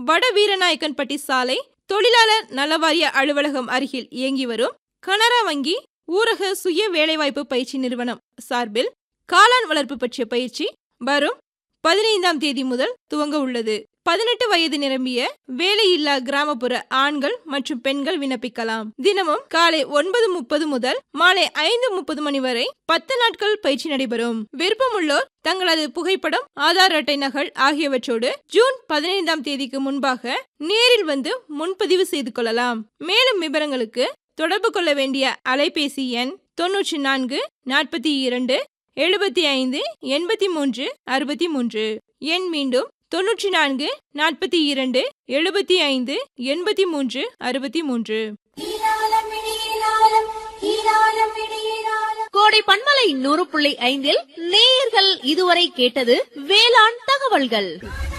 வட வீரநாயக்கன்பட்டி சாலை தொழிலாளர் நலவாரிய அலுவலகம் அருகில் இயங்கி வரும் கனரா வங்கி ஊரக சுய வேலைவாய்ப்பு பயிற்சி நிறுவனம் சார்பில் காளான் வளர்ப்பு பற்றிய பயிற்சி வரும் பதினைந்தாம் தேதி முதல் துவங்க உள்ளது பதினெட்டு வயது நிரம்பிய வேலையில்லா கிராமப்புற ஆண்கள் மற்றும் பெண்கள் விண்ணப்பிக்கலாம் தினமும் காலை ஒன்பது முப்பது முதல் மாலை ஐந்து முப்பது மணி வரை பத்து நாட்கள் பயிற்சி நடைபெறும் விருப்பமுள்ளோர் தங்களது புகைப்படம் ஆதார் அட்டை நகல் ஆகியவற்றோடு ஜூன் பதினைந்தாம் தேதிக்கு முன்பாக நேரில் வந்து முன்பதிவு செய்து கொள்ளலாம் மேலும் விவரங்களுக்கு தொடர்பு கொள்ள வேண்டிய அலைபேசி எண் தொன்னூற்றி நான்கு நாற்பத்தி இரண்டு எழுபத்தி ஐந்து எண்பத்தி மூன்று அறுபத்தி மூன்று எண் மீண்டும் தொன்னூற்றி நான்கு நாற்பத்தி இரண்டு எழுபத்தி ஐந்து எண்பத்தி மூன்று அறுபத்தி மூன்று கோடை பண்பலை நூறு புள்ளி ஐந்தில் நேயர்கள் இதுவரை கேட்டது வேளாண் தகவல்கள்